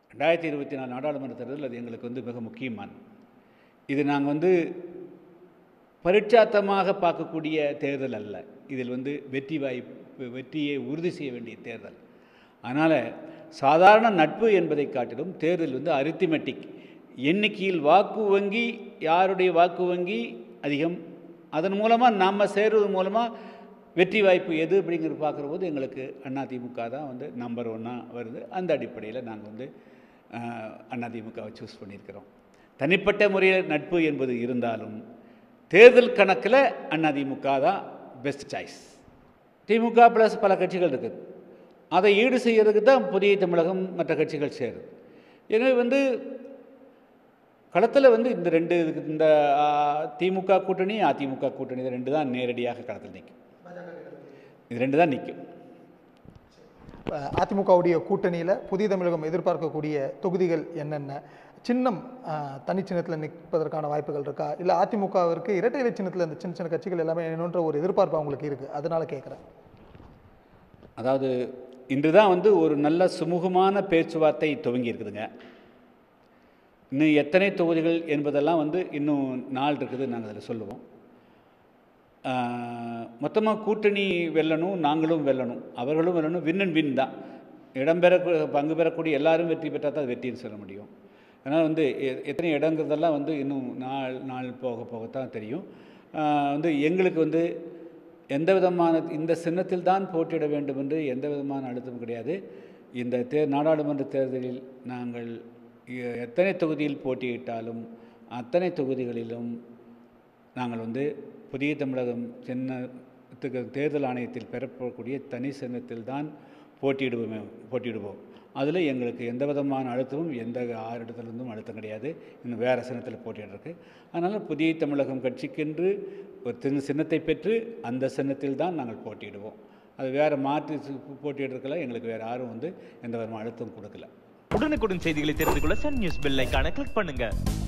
ரெண்டாயிரத்தி இருபத்தி நாலு நாடாளுமன்ற தேர்தல் அது எங்களுக்கு வந்து மிக முக்கியமானது இது நாங்கள் வந்து பரீட்சாத்தமாக பார்க்கக்கூடிய தேர்தல் அல்ல இதில் வந்து வெற்றி வாய்ப்பு வெற்றியை உறுதி செய்ய வேண்டிய தேர்தல் அதனால் சாதாரண நட்பு என்பதை காட்டிலும் தேர்தல் வந்து அரித்திமெட்டிக் எண்ணிக்கையில் வாக்கு வங்கி யாருடைய வாக்கு வங்கி அதிகம் அதன் மூலமாக நம்ம சேர்வது மூலமாக வெற்றி வாய்ப்பு எது அப்படிங்கிறது பார்க்குற போது எங்களுக்கு அதிமுக தான் வந்து நம்பர் ஒன்னாக வருது அந்த அடிப்படையில் நாங்கள் வந்து அதிமுகவை சூஸ் பண்ணியிருக்கிறோம் தனிப்பட்ட முறையில் நட்பு என்பது இருந்தாலும் தேர்தல் கணக்கில் அதிமுக தான் பெஸ்ட் சாய்ஸ் திமுக ப்ளஸ் பல கட்சிகள் இருக்குது அதை ஈடு செய்யறதுக்கு தான் புதிய தமிழகம் மற்ற கட்சிகள் சேருது எனவே வந்து களத்தில் வந்து இந்த ரெண்டு இதுக்கு இந்த ஆ, திமுக கூட்டணி அதிமுக கூட்டணி இது ரெண்டு தான் நேரடியாக களத்தில் நிற்கும் இது ரெண்டு தான் நிற்கும் அஹ் அதிமுகவுடைய கூட்டணியில் புதிய தமிழகம் எதிர்பார்க்கக்கூடிய தொகுதிகள் என்னென்ன சின்னம் அஹ், தனி சின்னத்தில் நிற்பதற்கான வாய்ப்புகள் இருக்கா இல்லை அதிமுகவிற்கு இரட்டை இலை சின்னத்தில் இந்த சின்ன சின்ன கட்சிகள் எல்லாமே என்னன்ற ஒரு எதிர்பார்ப்பு அவங்களுக்கு இருக்குது அதனால கேட்குறேன் அதாவது இன்று தான் வந்து ஒரு நல்ல சுமூகமான பேச்சுவார்த்தை துவங்கி இருக்குதுங்க இன்னும் எத்தனை தொகுதிகள் என்பதெல்லாம் வந்து இன்னும் நாள் இருக்குது நாங்கள் அதில் சொல்லுவோம் மொத்தமாக கூட்டணி வெல்லணும் நாங்களும் வெல்லணும் அவர்களும் வெல்லணும் வின் அண்ட் வின் தான் இடம்பெற பங்கு பெறக்கூடிய எல்லாரும் வெற்றி பெற்றால் தான் அது வெற்றின்னு சொல்ல முடியும் அதனால் வந்து எ- எத்தனை இடங்கிறதெல்லாம் வந்து இன்னும் நாள் நாள் போக போகத்தான் தெரியும் ஆஹ் வந்து எங்களுக்கு வந்து எந்த விதமான இந்த சின்னத்தில் தான் போட்டியிட வேண்டும் என்று எந்த விதமான அழுத்தமும் கிடையாது இந்த தே நாடாளுமன்ற தேர்தலில் நாங்கள் எ- எத்தனை தொகுதியில் போட்டியிட்டாலும் அத்தனை தொகுதிகளிலும் நாங்கள் வந்து புதிய தமிழகம் சின்னத்துக்கு தேர்தல் ஆணையத்தில் பெறப்படக்கூடிய தனி சின்னத்தில் தான் போட்டியிடுவோமே போட்டியிடுவோம் அதில் எங்களுக்கு எந்த விதமான அழுத்தமும் எந்த ஆறு இடத்துலேருந்தும் அழுத்தம் கிடையாது இன்னும் வேறு சின்னத்தில் போட்டியிடுறதுக்கு அதனால் புதிய தமிழகம் கட்சிக்கென்று ஒரு சின்ன சின்னத்தை பெற்று அந்த சின்னத்தில் தான் நாங்கள் போட்டியிடுவோம் அது வேறு மாற்றி சு- போட்டியிடுறதுக்கெல்லாம் எங்களுக்கு வேறு யாரும் வந்து எந்த விதமான அழுத்தம் கொடுக்கல உடனுக்குடன் செய்திகளை தெரிந்து கொள்ள சன் நியூஸ் பெல் ஐகானை கிளிக் பண்ணுங்க